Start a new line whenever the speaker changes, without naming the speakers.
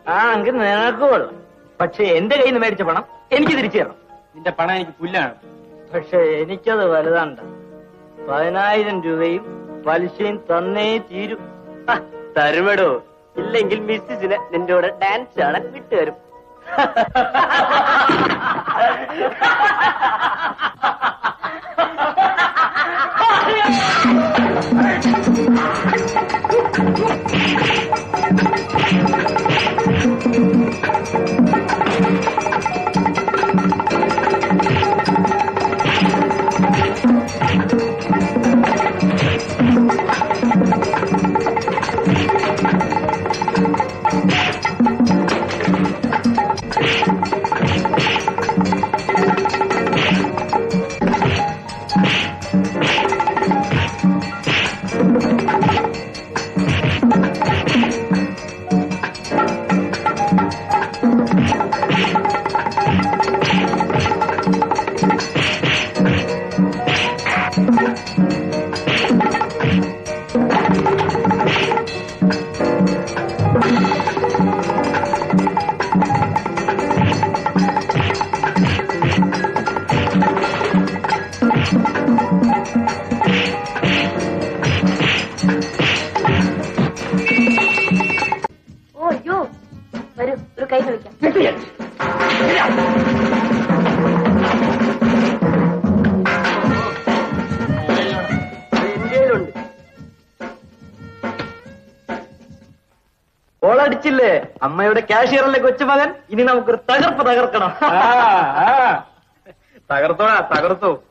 ആ എങ്കിൽ നിനക്ക് കൊള്ളാം പക്ഷെ എന്റെ കയ്യിൽ നിന്ന് മേടിച്ച പണം എനിക്ക് തിരിച്ചു തരണം
നിന്റെ പണം എനിക്ക് പുല്ലാണ്
പക്ഷെ എനിക്കത് വലുതാണ്ട പതിനായിരം രൂപയും പലിശയും തന്നേ തീരും
തരുമെടോ ഇല്ലെങ്കിൽ മിസ്സിസിന് നിന്റെ കൂടെ ഡാൻസ് കാണാൻ വിട്ടുതരും
ഓ അയ്യോ വരൂ ഒരു കൈ കളിക്കാം
ഇന്ത്യയിലുണ്ട്
ഓളടിച്ചില്ലേ അമ്മയുടെ കാഷ്യറല്ലേ കൊച്ചുമകൻ ഇനി നമുക്കൊരു തകർപ്പ് തകർക്കണം തകർത്തോടാ തകർത്തു